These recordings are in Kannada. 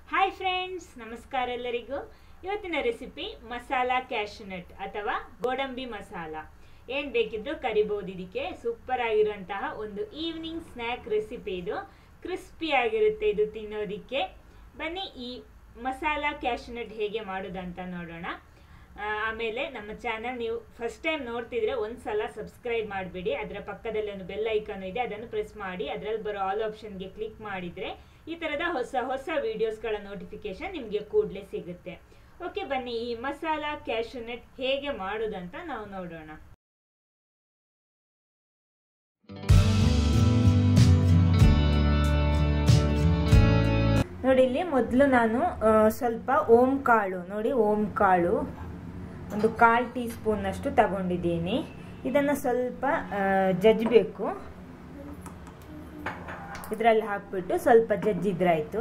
ಹಾಯ್ ಫ್ರೆಂಡ್ಸ್ ನಮಸ್ಕಾರ ಎಲ್ಲರಿಗೂ ಇವತ್ತಿನ ರೆಸಿಪಿ ಮಸಾಲಾ ಕ್ಯಾಶ್ನಟ್ ಅಥವಾ ಗೋಡಂಬಿ ಮಸಾಲ ಏನು ಬೇಕಿದ್ರು ಕರಿಬೋದು ಇದಕ್ಕೆ ಸೂಪರ್ ಆಗಿರುವಂತಹ ಒಂದು ಈವ್ನಿಂಗ್ ಸ್ನ್ಯಾಕ್ ರೆಸಿಪಿ ಇದು ಕ್ರಿಸ್ಪಿ ಆಗಿರುತ್ತೆ ಇದು ತಿನ್ನೋದಿಕ್ಕೆ ಬನ್ನಿ ಈ ಮಸಾಲಾ ಕ್ಯಾಶ್ನಟ್ ಹೇಗೆ ಮಾಡೋದಂತ ನೋಡೋಣ ಆ, ಆಮೇಲೆ ನಮ್ಮ ಚಾನಲ್ ನೀವು ಫಸ್ಟ್ ಟೈಮ್ ನೋಡ್ತಿದ್ರೆ ಒಂದ್ಸಲ ಸಬ್ಸ್ಕ್ರೈಬ್ ಮಾಡಿಬಿಡಿ ಅದರ ಪಕ್ಕದಲ್ಲಿ ಒಂದು ಬೆಲ್ ಐಕಾನ್ ಇದೆ ಅದನ್ನು ಪ್ರೆಸ್ ಮಾಡಿ ಅದರಲ್ಲಿ ಬರೋ ಆಲ್ ಆಪ್ಷನ್ಗೆ ಕ್ಲಿಕ್ ಮಾಡಿದರೆ ಈ ಥರದ ಹೊಸ ಹೊಸ ವಿಡಿಯೋಸ್ಗಳ ನೋಟಿಫಿಕೇಶನ್ ನಿಮಗೆ ಕೂಡಲೇ ಸಿಗುತ್ತೆ ಓಕೆ ಬನ್ನಿ ಈ ಮಸಾಲಾ ಕ್ಯಾಶುನೆಟ್ ಹೇಗೆ ಮಾಡೋದಂತ ನಾವು ನೋಡೋಣ ನೋಡಿ ಇಲ್ಲಿ ಮೊದಲು ನಾನು ಆ, ಸ್ವಲ್ಪ ಓಂ ಕಾಳು ನೋಡಿ ಓಂ ಕಾಳು ಒಂದು ಕಾಲು ಟೀ ಸ್ಪೂನ್ನಷ್ಟು ತಗೊಂಡಿದ್ದೀನಿ ಇದನ್ನು ಸ್ವಲ್ಪ ಆ, ಜಜ್ಜಬೇಕು ಇದರಲ್ಲಿ ಹಾಕ್ಬಿಟ್ಟು ಸ್ವಲ್ಪ ಜಜ್ಜಿದ್ರಾಯ್ತು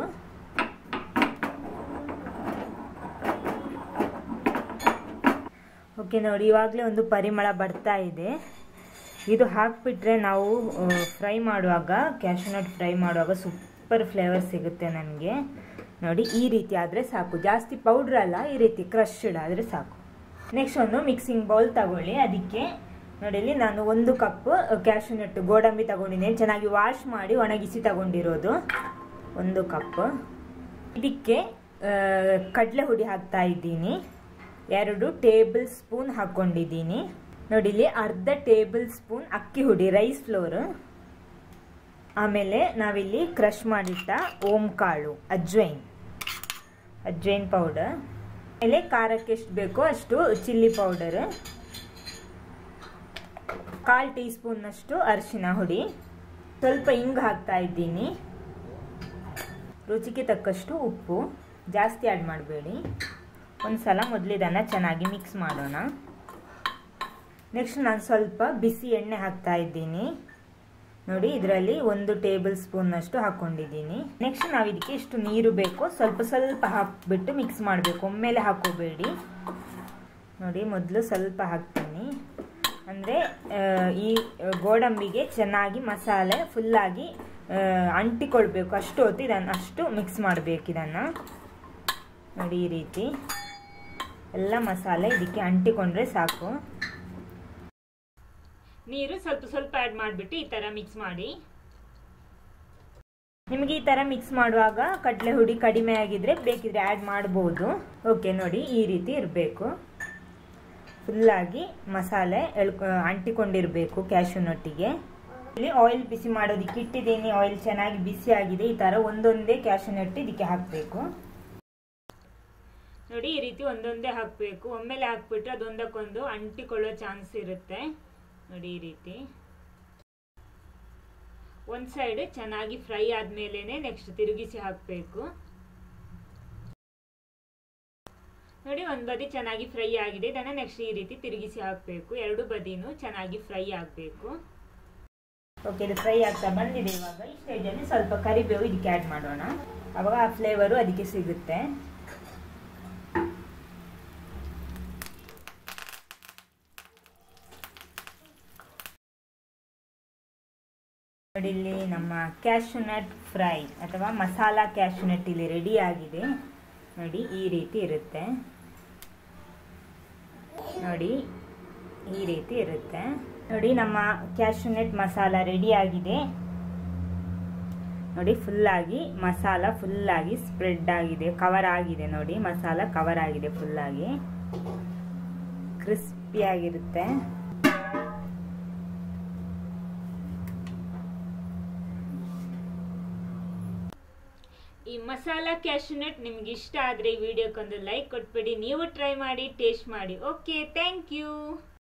ಓಕೆ ನೋಡಿ ಇವಾಗಲೇ ಒಂದು ಪರಿಮಳ ಬರ್ತಾ ಇದೆ ಇದು ಹಾಕ್ಬಿಟ್ರೆ ನಾವು ಫ್ರೈ ಮಾಡುವಾಗ ಕ್ಯಾಶುನಟ್ ಫ್ರೈ ಮಾಡುವಾಗ ಸೂಪರ್ ಫ್ಲೇವರ್ ಸಿಗುತ್ತೆ ನನಗೆ ನೋಡಿ ಈ ರೀತಿ ಆದರೆ ಸಾಕು ಜಾಸ್ತಿ ಪೌಡ್ರ್ ಅಲ್ಲ ಈ ರೀತಿ ಕ್ರಶ್ಡ್ ಆದರೆ ಸಾಕು ನೆಕ್ಸ್ಟ್ ಒಂದು ಮಿಕ್ಸಿಂಗ್ ಬೌಲ್ ತಗೊಳ್ಳಿ ಅದಕ್ಕೆ ನೋಡಿ ಇಲ್ಲಿ ನಾನು ಒಂದು ಕಪ್ ಕ್ಯಾಶುನಟ್ ಗೋಡಂಬಿ ತಗೊಂಡಿದ್ದೇನೆ ಚೆನ್ನಾಗಿ ವಾಶ್ ಮಾಡಿ ಒಣಗಿಸಿ ತಗೊಂಡಿರೋದು ಒಂದು ಕಪ್ ಇದಕ್ಕೆ ಕಡಲೆ ಹುಡಿ ಹಾಕ್ತಾ ಇದ್ದೀನಿ ಎರಡು ಟೇಬಲ್ ಸ್ಪೂನ್ ಹಾಕ್ಕೊಂಡಿದ್ದೀನಿ ನೋಡಿ ಇಲ್ಲಿ ಅರ್ಧ ಟೇಬಲ್ ಸ್ಪೂನ್ ಅಕ್ಕಿ ಹುಡಿ ರೈಸ್ ಫ್ಲೋರ್ ಆಮೇಲೆ ನಾವಿಲ್ಲಿ ಕ್ರಷ್ ಮಾಡಿಟ್ಟ ಓಂ ಕಾಳು ಅಜ್ವೈನ್ ಅಜ್ವೈನ್ ಪೌಡರ್ ಆಮೇಲೆ ಖಾರಕ್ಕೆ ಎಷ್ಟು ಬೇಕೋ ಅಷ್ಟು ಚಿಲ್ಲಿ ಪೌಡರ್ ಕಾಲು ಟೀ ಸ್ಪೂನ್ನಷ್ಟು ಅರಿಶಿನ ಹುಡಿ ಸ್ವಲ್ಪ ಹಿಂಗ್ ಹಾಕ್ತಾ ಇದ್ದೀನಿ ರುಚಿಗೆ ತಕ್ಕಷ್ಟು ಉಪ್ಪು ಜಾಸ್ತಿ ಆ್ಯಡ್ ಮಾಡಬೇಡಿ ಒಂದು ಸಲ ಮೊದಲಿದನ್ನು ಚೆನ್ನಾಗಿ ಮಿಕ್ಸ್ ಮಾಡೋಣ ನೆಕ್ಸ್ಟ್ ನಾನು ಸ್ವಲ್ಪ ಬಿಸಿ ಎಣ್ಣೆ ಹಾಕ್ತಾ ಇದ್ದೀನಿ ನೋಡಿ ಇದರಲ್ಲಿ ಒಂದು ಟೇಬಲ್ ಸ್ಪೂನ್ನಷ್ಟು ಹಾಕ್ಕೊಂಡಿದ್ದೀನಿ ನೆಕ್ಸ್ಟ್ ನಾವು ಇದಕ್ಕೆ ಎಷ್ಟು ನೀರು ಬೇಕೋ ಸ್ವಲ್ಪ ಸ್ವಲ್ಪ ಹಾಕ್ಬಿಟ್ಟು ಮಿಕ್ಸ್ ಮಾಡಬೇಕು ಒಮ್ಮೆಲೆ ಹಾಕೋಬೇಡಿ ನೋಡಿ ಮೊದಲು ಸ್ವಲ್ಪ ಹಾಕ್ತೀನಿ ಅಂದರೆ ಈ ಗೋಡಂಬಿಗೆ ಚೆನ್ನಾಗಿ ಮಸಾಲೆ ಫುಲ್ಲಾಗಿ ಅಂಟಿಕೊಳ್ಬೇಕು ಅಷ್ಟು ಹೊತ್ತು ಇದನ್ನು ಅಷ್ಟು ಮಿಕ್ಸ್ ಮಾಡಬೇಕು ಇದನ್ನು ನೋಡಿ ಈ ರೀತಿ ಎಲ್ಲ ಮಸಾಲೆ ಇದಕ್ಕೆ ಅಂಟಿಕೊಂಡ್ರೆ ಸಾಕು ನೀರು ಸ್ವಲ್ಪ ಸ್ವಲ್ಪ ಆ್ಯಡ್ ಮಾಡಿಬಿಟ್ಟು ಈ ಥರ ಮಿಕ್ಸ್ ಮಾಡಿ ನಿಮಗೆ ಈ ಥರ ಮಿಕ್ಸ್ ಮಾಡುವಾಗ ಕಡಲೆ ಹುಡಿ ಕಡಿಮೆ ಆಗಿದ್ರೆ ಬೇಕಿದ್ರೆ ಆ್ಯಡ್ ಮಾಡ್ಬೋದು ಓಕೆ ನೋಡಿ ಈ ರೀತಿ ಇರಬೇಕು ಫುಲ್ಲಾಗಿ ಮಸಾಲೆ ಎಳ್ಕೊ ಅಂಟಿಕೊಂಡಿರಬೇಕು ಕ್ಯಾಶುನೊಟ್ಟಿಗೆ ಇಲ್ಲಿ ಆಯಿಲ್ ಬಿಸಿ ಮಾಡೋದಕ್ಕೆ ಇಟ್ಟಿದ್ದೀನಿ ಆಯಿಲ್ ಚೆನ್ನಾಗಿ ಬಿಸಿ ಆಗಿದೆ ಈ ಥರ ಒಂದೊಂದೇ ಕ್ಯಾಶುನಟ್ ಇದಕ್ಕೆ ಹಾಕಬೇಕು ನೋಡಿ ಈ ರೀತಿ ಒಂದೊಂದೇ ಹಾಕಬೇಕು ಒಮ್ಮೆಲೆ ಹಾಕ್ಬಿಟ್ರೆ ಅದೊಂದಕ್ಕೊಂದು ಅಂಟಿಕೊಳ್ಳೋ ಚಾನ್ಸ್ ಇರುತ್ತೆ ನೋಡಿ ಈ ರೀತಿ ಒಂದು ಸೈಡ್ ಚೆನ್ನಾಗಿ ಫ್ರೈ ಆದ್ಮೇಲೆ ನೆಕ್ಸ್ಟ್ ತಿರುಗಿಸಿ ಹಾಕಬೇಕು ನೋಡಿ ಒಂದು ಬದಿ ಚೆನ್ನಾಗಿ ಫ್ರೈ ಆಗಿದೆ ಇದನ್ನು ನೆಕ್ಸ್ಟ್ ಈ ರೀತಿ ತಿರುಗಿಸಿ ಹಾಕಬೇಕು ಎರಡು ಬದಿನೂ ಚೆನ್ನಾಗಿ ಫ್ರೈ ಆಗಬೇಕು ಓಕೆ ಇದು ಫ್ರೈ ಆಗ್ತಾ ಬಂದಿದೆ ಇವಾಗ ಈ ಸ್ಟೇಜಲ್ಲಿ ಸ್ವಲ್ಪ ಕರಿಬೇವು ಇದಕ್ಕೆ ಆ್ಯಡ್ ಮಾಡೋಣ ಅವಾಗ ಆ ಫ್ಲೇವರು ಅದಕ್ಕೆ ಸಿಗುತ್ತೆ ನೋಡಿ ಇಲ್ಲಿ ನಮ್ಮ ಕ್ಯಾಶುನಟ್ ಫ್ರೈ ಅಥವಾ ಮಸಾಲಾ ಕ್ಯಾಶುನಟ್ ಇಲ್ಲಿ ರೆಡಿ ಆಗಿದೆ ನೋಡಿ ಈ ರೀತಿ ಇರುತ್ತೆ ನೋಡಿ ಈ ರೀತಿ ಇರುತ್ತೆ ನೋಡಿ ನಮ್ಮ ಕ್ಯಾಶುನಟ್ ಮಸಾಲ ರೆಡಿ ಆಗಿದೆ ನೋಡಿ ಫುಲ್ಲಾಗಿ ಮಸಾಲ ಫುಲ್ಲಾಗಿ ಸ್ಪ್ರೆಡ್ ಆಗಿದೆ ಕವರ್ ಆಗಿದೆ ನೋಡಿ ಮಸಾಲ ಕವರ್ ಆಗಿದೆ ಫುಲ್ಲಾಗಿ ಕ್ರಿಸ್ಪಿ ಆಗಿರುತ್ತೆ ಈ ಮಸಾಲಾ ಕ್ಯಾಶುನಟ್ ನಿಮ್ಗೆ ಇಷ್ಟ ಆದರೆ ಈ ವಿಡಿಯೋಕ್ಕೊಂದು ಲೈಕ್ ಕೊಟ್ಬಿಡಿ ನೀವು ಟ್ರೈ ಮಾಡಿ ಟೇಸ್ಟ್ ಮಾಡಿ ಓಕೆ ಥ್ಯಾಂಕ್ ಯು